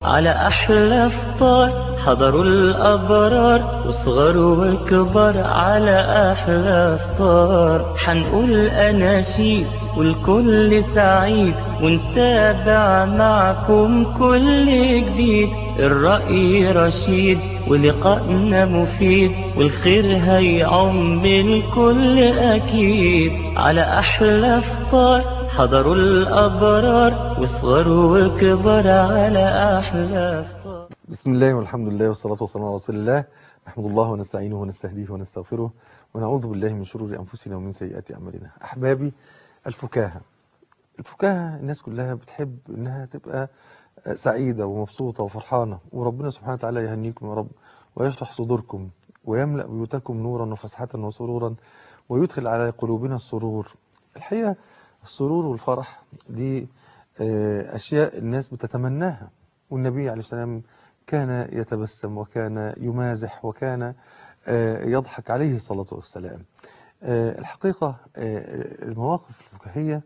على أحلى فطار حضروا الأبرار وصغر وكبر على أحلى فطار حنقول أناشيد والكل سعيد ونتابع معكم كل جديد الرأي رشيد ولقائنا مفيد والخير هيعم الكل أكيد على أحلى فطار حضروا الأبرار وصغر وكبر على أحلى فطار بسم الله والحمد لله والصلاة والسلام على رسول الله نحمد الله ونستعينه ونستهديه ونستغفره ونعوذ بالله من شرور أنفسنا ومن سيئات أعمالنا أحبابي الفكاهة الفكاهة الناس كلها بتحب إنها تبقى سعيدة ومبسوطة وفرحانة وربنا سبحانه وتعالى يهنيكم يا رب ويشرح صدوركم ويملأ بيوتكم نورا وفسحة وسرورا ويدخل على قلوبنا السرور الحقيقة السرور والفرح دي أشياء الناس بتتمناها والنبي عليه السلام كان يتبسم وكان يمازح وكان يضحك عليه الصلاة والسلام الحقيقة المواقف الفكاهية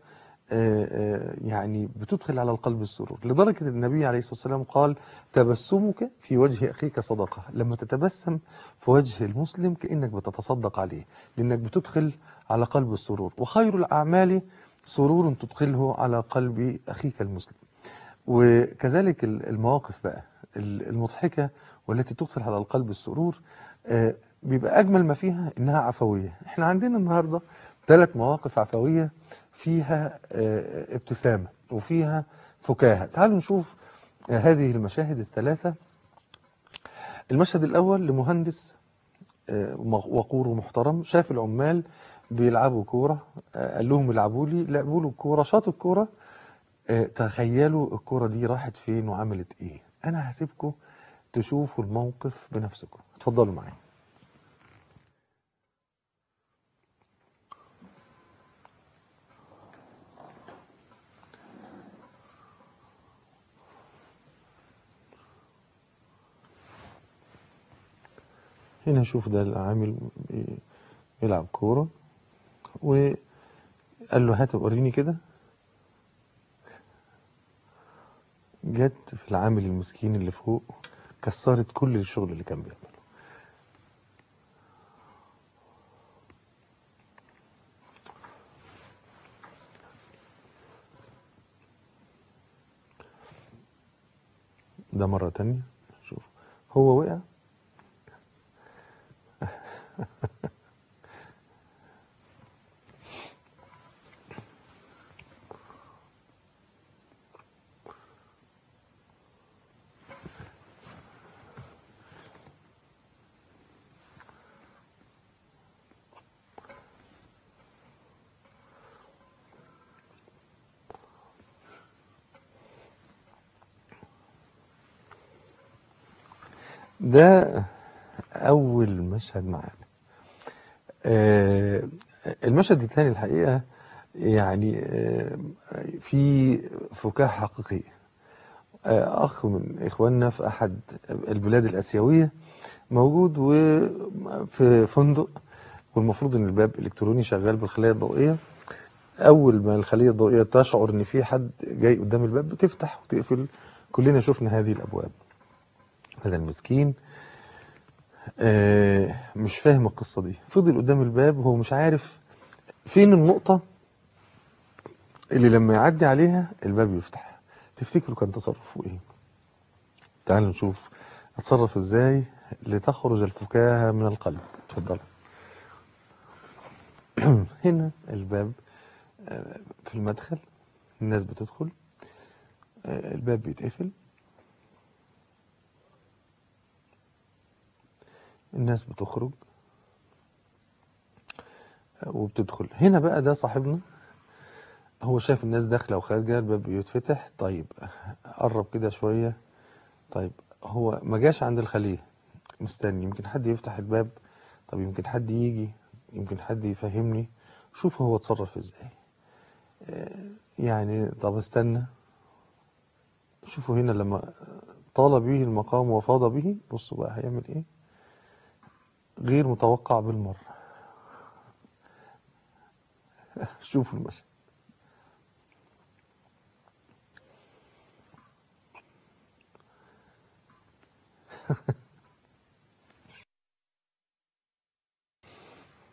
يعني بتدخل على القلب السرور لدرجة النبي عليه الصلاة والسلام قال تبسمك في وجه أخيك صدقة لما تتبسم في وجه المسلم كأنك بتتصدق عليه لأنك بتدخل على قلب السرور وخير الأعمال سرور تدخله على قلب أخيك المسلم وكذلك المواقف بقى المضحكة والتي تدخل على القلب السرور بيبقى أجمل ما فيها إنها عفوية احنا عندنا النهاردة ثلاث مواقف عفوية فيها ابتسامة وفيها فكاهة تعالوا نشوف هذه المشاهد الثلاثة المشهد الأول لمهندس وقور ومحترم شاف العمال بيلعبوا كورة قال لهم العبوا لي لعبوا له الكورة شاطوا الكورة تخيلوا الكورة دي راحت فين وعملت ايه انا هسيبكم تشوفوا الموقف بنفسكم اتفضلوا معايا هنا شوف ده العامل يلعب كورة وقال له هات وريني كده جت في العامل المسكين اللي فوق كسرت كل الشغل اللي كان بيعمله ده مرة تانية شوف هو وقع ده أول مشهد معانا آه المشهد الثاني الحقيقة يعني آه في فكاهة حقيقية آه أخ من إخواننا في أحد البلاد الآسيوية موجود في فندق والمفروض إن الباب إلكتروني شغال بالخلية الضوئية أول ما الخلية الضوئية تشعر إن في حد جاي قدام الباب بتفتح وتقفل كلنا شفنا هذه الأبواب هذا المسكين آه مش فاهم القصة دي فضل قدام الباب وهو مش عارف فين النقطة اللي لما يعدي عليها الباب يفتح تفتكروا كان تصرفه ايه تعالوا نشوف اتصرف ازاي لتخرج الفكاهة من القلب اتفضل هنا الباب آه في المدخل الناس بتدخل آه الباب بيتقفل الناس بتخرج وبتدخل هنا بقى ده صاحبنا هو شايف الناس داخله وخارجه الباب بيتفتح طيب قرب كده شويه طيب هو ما جاش عند الخليه مستني يمكن حد يفتح الباب طب يمكن حد يجي يمكن حد يفهمني شوف هو اتصرف ازاي يعني طب استنى شوفوا هنا لما طال به المقام وفاض به بصوا بقى هيعمل ايه غير متوقع بالمرة شوفوا المشهد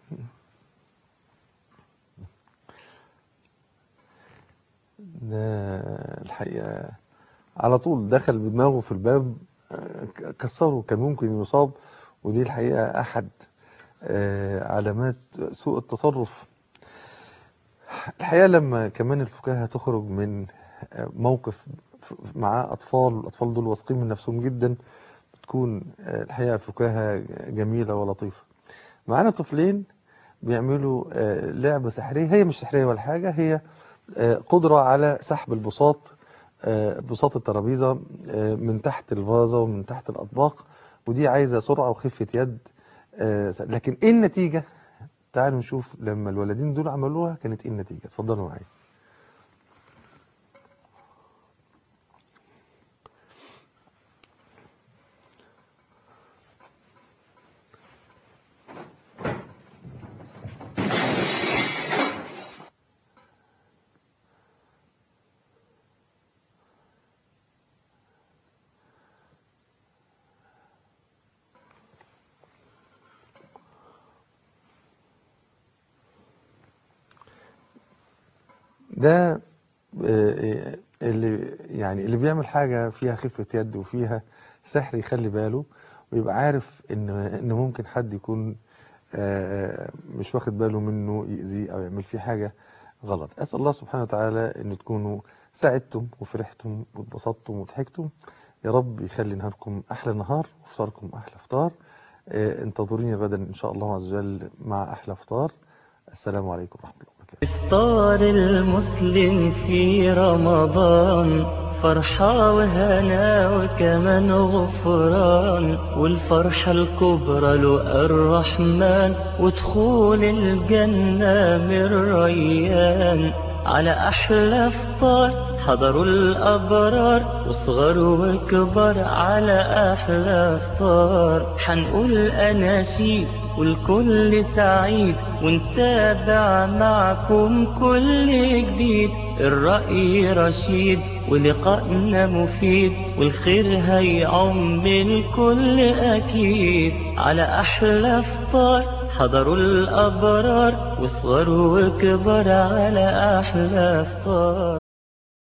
ده الحقيقة على طول دخل بدماغه في الباب آه، ك- كسره كان ممكن يصاب ودي الحقيقة أحد آه، علامات سوء التصرف الحقيقة لما كمان الفكاهة تخرج من آه، موقف ف- مع أطفال والأطفال دول واثقين من نفسهم جدا بتكون آه، الحقيقة فكاهة جميلة ولطيفة معانا طفلين بيعملوا آه، لعبة سحرية هي مش سحرية ولا حاجة هي آه، قدرة على سحب البساط آه، بساط الترابيزة آه، من تحت الفازة ومن تحت الأطباق ودي عايزة سرعة وخفة يد آه، س- لكن ايه النتيجة تعالوا نشوف لما الولدين دول عملوها كانت ايه النتيجة اتفضلوا معايا ده آه، اللي يعني اللي بيعمل حاجة فيها خفة يد وفيها سحر يخلي باله ويبقى عارف ان ان ممكن حد يكون آه، مش واخد باله منه يأذيه او يعمل فيه حاجة غلط اسأل الله سبحانه وتعالى ان تكونوا سعدتم وفرحتم واتبسطتم وضحكتم يا رب يخلي نهاركم احلى نهار وفطاركم احلى فطار آه، انتظروني غدا ان شاء الله عز وجل مع احلى فطار السلام عليكم ورحمة الله وبركاته إفطار المسلم في رمضان فرحة وهنا وكمان غفران والفرحة الكبرى له الرحمن ودخول الجنة من ريان على أحلى فطار حضروا الأبرار وصغر وكبر على أحلى فطار حنقول أناشيد والكل سعيد ونتابع معكم كل جديد الرأي رشيد ولقائنا مفيد والخير هيعم الكل أكيد على أحلى فطار حضروا الأبرار وصغر وكبر على أحلى فطار